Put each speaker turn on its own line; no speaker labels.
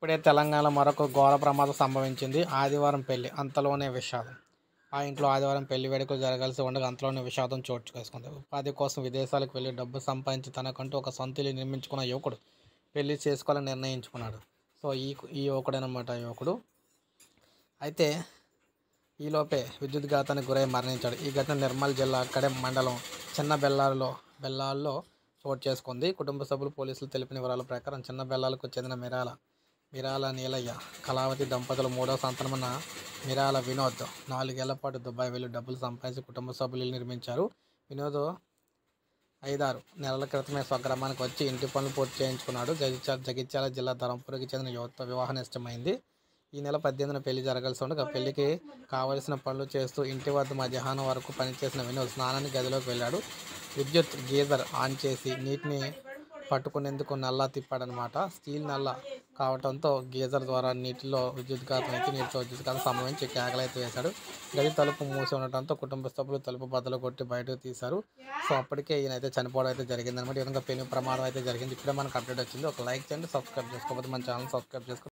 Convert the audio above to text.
ఇప్పుడే తెలంగాణలో మరొక ఘోర ప్రమాదం సంభవించింది ఆదివారం పెళ్లి అంతలోనే విషాదం ఆ ఇంట్లో ఆదివారం పెళ్లి వేడుకలు జరగాల్సి ఉండగా అంతలోనే విషాదం చోటు చేసుకుంది ఉపాధి కోసం విదేశాలకు వెళ్ళి డబ్బు సంపాదించి తనకంటూ ఒక సొంత ఇల్లు నిర్మించుకున్న యువకుడు పెళ్లి చేసుకోవాలని నిర్ణయించుకున్నాడు సో ఈ ఈ యువకుడేనమాట యువకుడు అయితే ఈలోపే విద్యుత్ ఘాతానికి గురై మరణించాడు ఈ ఘటన నిర్మల్ జిల్లా అక్కడే మండలం చిన్న బెల్లారులో బెల్లాల్లో చోటు చేసుకుంది కుటుంబ సభ్యులు పోలీసులు తెలిపిన వివరాల ప్రకారం చిన్న బెల్లాలకు చెందిన మిరాల మిరాల నీలయ్య కళావతి దంపతులు మూడో సంతానమైన మిరాల వినోద్ నాలుగేళ్ల పాటు దుబాయ్ వెళ్ళి డబ్బులు సంపాదించి కుటుంబ సభ్యులు ఇల్లు నిర్మించారు వినోద్ ఐదారు నెలల క్రితమే స్వగ్రామానికి వచ్చి ఇంటి పనులు పూర్తి చేయించుకున్నాడు జగిత్యాల జగిత్యాల జిల్లా ధరంపూర్కి చెందిన యువత వివాహం నిశ్చయమైంది ఈ నెల పద్దెనిమిదిన పెళ్లి జరగాల్సి ఉండగా పెళ్లికి కావలసిన పనులు చేస్తూ ఇంటి వద్ద మధ్యాహ్నం వరకు పనిచేసిన వినోద్ స్నానానికి గదిలోకి వెళ్ళాడు విద్యుత్ గీజర్ ఆన్ చేసి నీటిని పట్టుకునేందుకు నల్లా తిప్పాడనమాట స్టీల్ నల్ల కావడంతో గీజర్ ద్వారా నీటిలో విద్యుత్ ఘాతం అయితే నీటితో విద్యుత్ ఘాతం సంభవించి కేకలైతే వేశాడు గది తలుపు మూసి ఉండటంతో కుటుంబ సభ్యులు తలుపు బద్దలు కొట్టి బయటకు తీశారు సో అప్పటికే ఈయన అయితే చనిపోవడం అయితే జరిగింది అనమాట ఈ విధంగా పెను ప్రమాదం అయితే జరిగింది ఇప్పుడే మనకు అప్డేట్ వచ్చింది ఒక లైక్ చేయండి సబ్స్క్రైబ్ చేసుకోకపోతే మన ఛానల్ సబ్స్క్రైబ్ చేసుకోండి